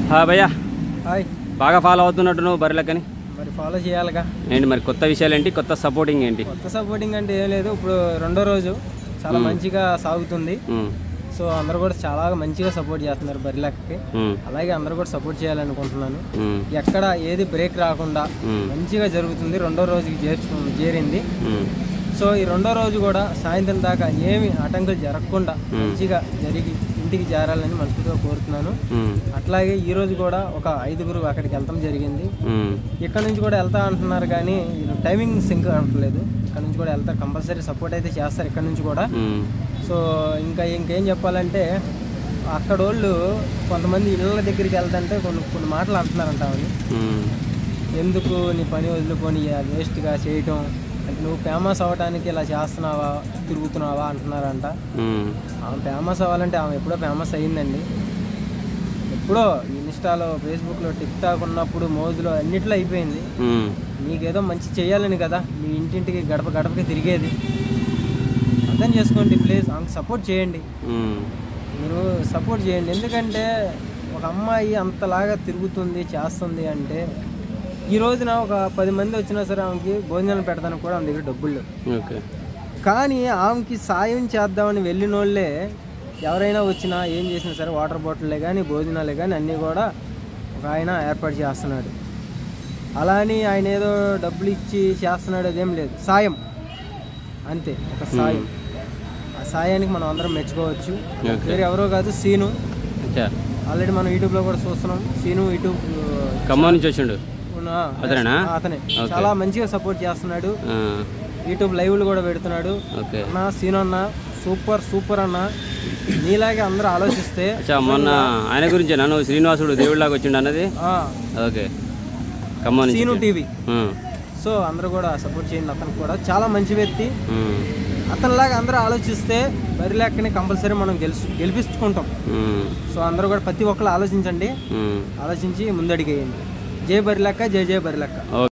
హా భయ్యా హాయ్ బాగా ఫాలో అవుతున్నట్టు నువ్వు బర్రెలకని మరి ఫాలో చేయాలిగా ఏంటి మరి కొత్త విషయాలు ఏంటి కొత్త సపోర్టింగ్ ఏంటి కొత్త సపోర్టింగ్ అంటే ఏం లేదు ఇప్పుడు రెండో రోజు చాలా మంచిగా సాగుతుంది ఉమ్, సో అందరూ కూడా చాలా మంచిగా సపోర్ట్ చేస్తున్నారు బరిలెక్కకి ఉమ్, అలాగే అందరూ కూడా సపోర్ట్ చేయాలనుకుంటున్నాను ఉమ్, ఎక్కడ ఏది బ్రేక్ రాకుండా ఉమ్, మంచిగా జరుగుతుంది రెండో రోజుకి చేర్చు చేరింది ఉమ్, సో ఈ రెండో రోజు కూడా సాయంత్రం దాకా ఏమి ఆటంకాలు జరగకుండా మంచిగా జరిగి ఇంటికి చేరాలని మనసుతో కోరుతున్నాను ఉమ్, అట్లాగే ఈ రోజు కూడా ఒక ఐదుగురు అక్కడికి వెళ్తాం జరిగింది ఉమ్, ఇక్కడ నుంచి కూడా వెళ్తా అంటున్నారు కానీ వీళ్ళు టైమింగ్ సింక్ అవ్వట్లేదు ఇక్కడ నుంచి కూడా వెళ్తారు కంపల్సరీ సపోర్ట్ అయితే చేస్తారు ఇక్కడ నుంచి కూడా ఉమ్, సో ఇంకా ఇంకేం చెప్పాలంటే అక్కడ వాళ్ళు కొంతమంది ఇళ్ళ దగ్గరికి వెళ్తుంటే కొన్ని కొన్ని మాటలు అంటున్నారంట ఆమెని ఉమ్, ఎందుకు నీ పని వదులుకొని వేస్ట్గా చేయటం అంటే నువ్వు ఫేమస్ అవ్వడానికి ఇలా చేస్తున్నావా తిరుగుతున్నావా అంటున్నారంట ఉమ్, ఆమె ఫేమస్ అవ్వాలంటే ఆమె ఎప్పుడో ఫేమస్ అయ్యిందండి ఎప్పుడో ఇన్స్టాలో ఫేస్బుక్లో టిక్ టాక్ ఉన్నప్పుడు మోజులో అన్నిట్లో అయిపోయింది ఉమ్, మీకేదో మంచి చేయాలని కదా మీ ఇంటింటికి గడప గడపకి తిరిగేది అర్థం చేసుకోండి ప్లీజ్ ఆమెకు సపోర్ట్ చేయండి ఉమ్, మీరు సపోర్ట్ చేయండి ఎందుకంటే ఒక అమ్మాయి అంతలాగా తిరుగుతుంది చేస్తుంది అంటే ఈ రోజున ఒక పది మంది వచ్చినా సరే ఆమెకి భోజనాలు పెడతానికి కూడా ఆమె దగ్గర డబ్బులు లేవు ఓకే కానీ ఆమెకి సాయం చేద్దామని వెళ్ళిన వాళ్ళే ఎవరైనా వచ్చినా ఏం చేసినా సరే వాటర్ బాటిల్లే కానీ భోజనాలే కానీ అన్నీ కూడా ఒక ఆయన ఏర్పాటు చేస్తున్నాడు అలా అని ఆయన ఏదో డబ్బులు ఇచ్చి చేస్తున్నాడు అదేం లేదు సాయం అంతే ఒక సాయం ఆ సాయానికి మనం అందరం మెచ్చుకోవచ్చు ఓకే వేరే ఎవరో కాదు సీను అచ్చా ఆల్రెడీ మనం యూట్యూబ్లో కూడా చూస్తున్నాం సీను యూట్యూబ్ ఖమ్మం నుంచి వచ్చిండు ఉన్న అతనేనా? ఆ, అతనే ఓకే. చాలా మంచిగా సపోర్ట్ చేస్తున్నాడు ఆ, యూట్యూబ్ లైవ్లు కూడా పెడుతున్నాడు ఓకే అన్న సీను అన్న సూపర్ సూపర్ అన్న నీలాగే అందరూ ఆలోచిస్తే అచ్చా మొన్న ఆయన గురించి నువ్వు శ్రీనివాసుడు దేవుడిలాగా వచ్చిండు అన్నది ఆ, ఓకే ఖమ్మం నుంచి సీను టీవీ ఉమ్, సో అందరూ కూడా సపోర్ట్ చేయండి అతను కూడా చాలా మంచి వ్యక్తి ఉమ్, అతనిలాగా అందరూ ఆలోచిస్తే బరి లెక్కని కంపల్సరీ మనం గెలుసు గెలిపించుకుంటాం ఉమ్, సో అందరూ కూడా ప్రతి ఒక్కరు ఆలోచించండి ఉమ్. ఆలోచించి ముందడిగేయండి జై బరి లెక్క జై జై బరి లెక్క ఓకే